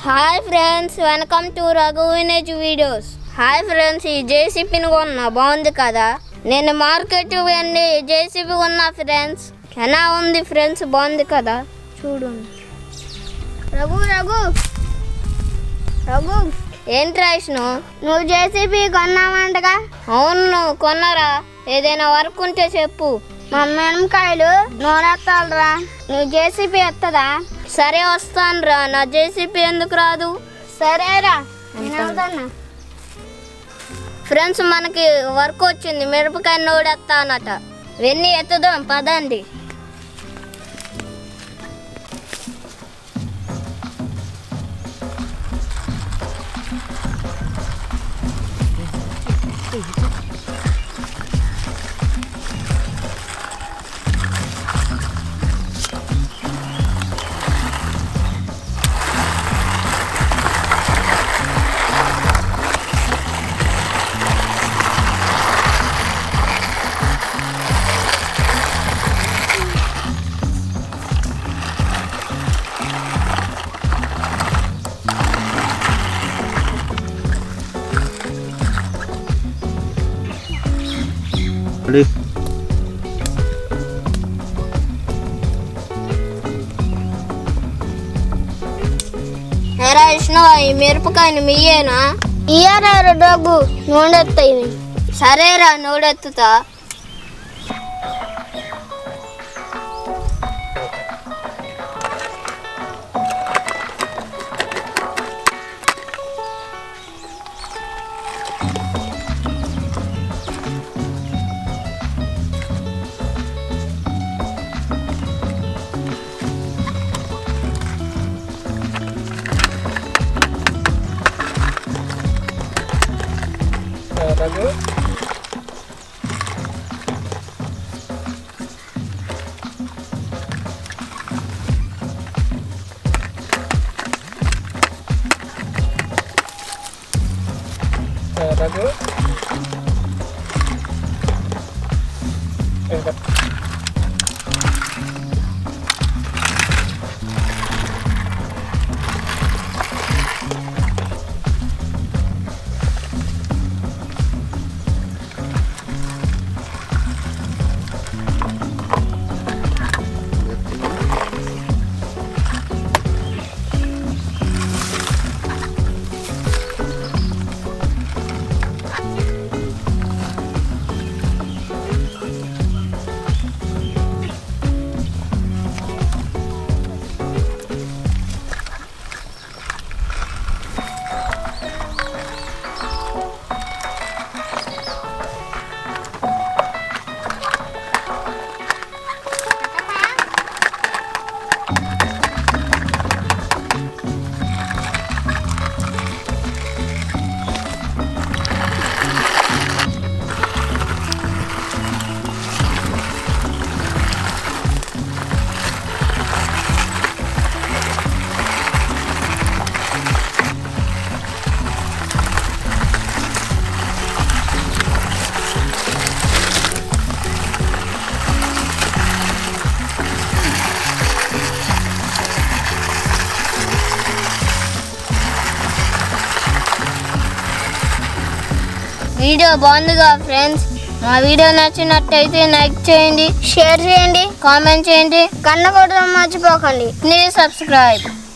hi friends welcome to Raghu వినేజ్ videos hi friends ఈ జేసీపీని కొన్నా బాగుంది కదా నేను మార్కెట్ వెళ్ళి జేసీపీ కొన్నా ఫ్రెండ్స్ ఎలా ఉంది ఫ్రెండ్స్ బాగుంది కదా చూడు రఘు రఘు రఘు ఏంటి రాయిష్ను నువ్వు జేసీబీ కొన్నావంటగా అవును కొన్నారా ఏదైనా వర్క్ ఉంటే చెప్పు మా మిరమకాయలు నూనెత్తాలరా నువ్వు జేసీబీ ఎత్తదా సరే వస్తాను రా నా జేసీబీ ఎందుకు రాదు సరేరా ఫ్రెండ్స్ మనకి వర్క్ వచ్చింది మిరపకాయ నూడెత్తానట వెన్నీ ఎత్తుదాం పదండి రెడీ ఎరా విష్ణు ఈ మిరపకాయని మీయేనా ఇయ్యారా డబ్బు నూనెత్తాయి సరేరా నూడెత్తుతా వీడియో బాగుందిగా ఫ్రెండ్స్ మా వీడియో నచ్చినట్టయితే లైక్ చేయండి షేర్ చేయండి కామెంట్ చేయండి కన్న కొట్టడం మర్చిపోకండి ప్లీజ్ సబ్స్క్రైబ్